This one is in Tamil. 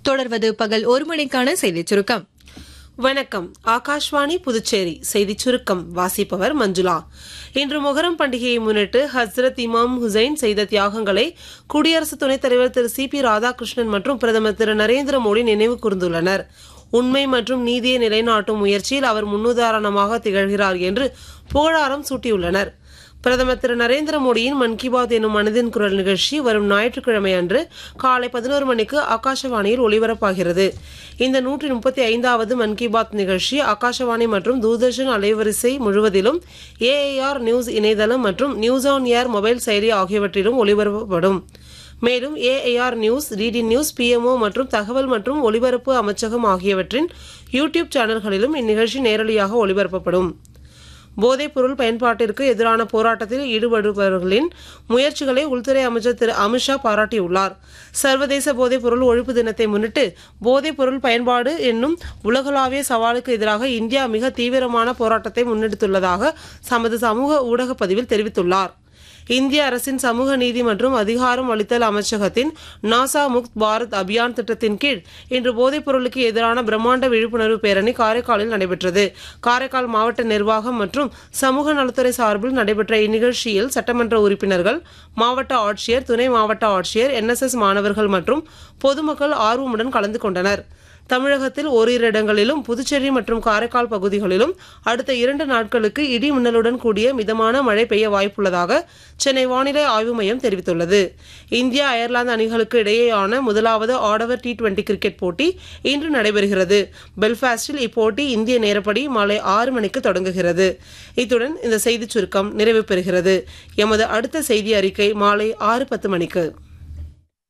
தொடர்வது பகல் ஒரு மணிக்கான செய்திச் சுருக்கம் வணக்கம் ஆகாஷ்வாணி புதுச்சேரி செய்திச் சுருக்கம் வாசிப்பவர் மஞ்சுளா இன்று மொஹரம் பண்டிகையை முன்னிட்டு ஹஸ்ரத் இமாம் ஹுசைன் செய்த தியாகங்களை குடியரசு துணைத் தலைவர் திரு சி பி ராதாகிருஷ்ணன் மற்றும் பிரதமர் திரு நரேந்திர மோடி நினைவு கூர்ந்துள்ளனர் உண்மை மற்றும் நீதியை நிலைநாட்டும் முயற்சியில் அவர் முன்னுதாரணமாக திகழ்கிறார் என்று புகழாரம் சூட்டியுள்ளனர் பிரதமர் திரு நரேந்திர மோடியின் மன் கி பாத் எனும் மனதின் குரல் நிகழ்ச்சி வரும் ஞாயிற்றுக்கிழமை அன்று காலை பதினோரு மணிக்கு ஆகாஷவாணியில் ஒலிபரப்பாகிறது இந்த நூற்றி முப்பத்தி ஐந்தாவது மன் கி பாத் நிகழ்ச்சி ஆகாஷவாணி மற்றும் தூர்தர்ஷன் அலைவரிசை முழுவதிலும் ஏஏஆர் நியூஸ் இணையதளம் மற்றும் நியூஸ் ஆன் ஏர் மொபைல் செயலி ஆகியவற்றிலும் ஒலிபரப்பப்படும் மேலும் A I R news D D news P M O மற்றும் தகவல் மற்றும் ஒலிபரப்பு அமைச்சகம் ஆகியவற்றின் யூடியூப் சேனல்களிலும் இந்நிகழ்ச்சி நேரடியாக ஒலிபரப்பப்படும் போதைப்பொருள் பயன்பாட்டிற்கு எதிரான போராட்டத்தில் ஈடுபடுபவர்களின் முயற்சிகளை உள்துறை அமைச்சர் திரு அமித்ஷா பாராட்டியுள்ளார் சர்வதேச போதைப்பொருள் ஒழிப்பு தினத்தை முன்னிட்டு போதைப்பொருள் பயன்பாடு என்னும் உலகளாவிய சவாலுக்கு எதிராக இந்தியா மிக தீவிரமான போராட்டத்தை முன்னெடுத்துள்ளதாக தமது சமூக ஊடக பதிவில் தெரிவித்துள்ளார் இந்திய அரசின் சமூக நீதி மற்றும் அதிகாரம் அளித்தல் அமைச்சகத்தின் நாசா முக்த் பாரத் அபியான் திட்டத்தின் கீழ் இன்று போதைப் பொருளுக்கு எதிரான பிரம்மாண்ட விழிப்புணர்வு பேரணி காரைக்காலில் நடைபெற்றது காரைக்கால் மாவட்ட நிர்வாகம் மற்றும் சமூக நலத்துறை சார்பில் நடைபெற்ற இந்நிகழ்ச்சியில் சட்டமன்ற உறுப்பினர்கள் மாவட்ட ஆட்சியர் துணை மாவட்ட ஆட்சியர் என்எஸ்எஸ் மாணவர்கள் மற்றும் பொதுமக்கள் ஆர்வமுடன் கலந்து கொண்டனர் தமிழகத்தில் ஓரிரு இடங்களிலும் புதுச்சேரி மற்றும் காரைக்கால் பகுதிகளிலும் அடுத்த இரண்டு நாட்களுக்கு இடி மின்னலுடன் கூடிய மிதமான மழை பெய்ய வாய்ப்புள்ளதாக சென்னை வானிலை ஆய்வு மையம் தெரிவித்துள்ளது இந்தியா அயர்லாந்து அணிகளுக்கு இடையேயான முதலாவது ஆடவர் டி டுவெண்டி கிரிக்கெட் போட்டி இன்று நடைபெறுகிறது பெல்ஃபாஸ்டில் இப்போட்டி இந்திய நேரப்படி மாலை ஆறு மணிக்கு தொடங்குகிறது இத்துடன் இந்த செய்திச் சுருக்கம் நிறைவு பெறுகிறது எமது அடுத்த செய்தி அறிக்கை மாலை ஆறு பத்து மணிக்கு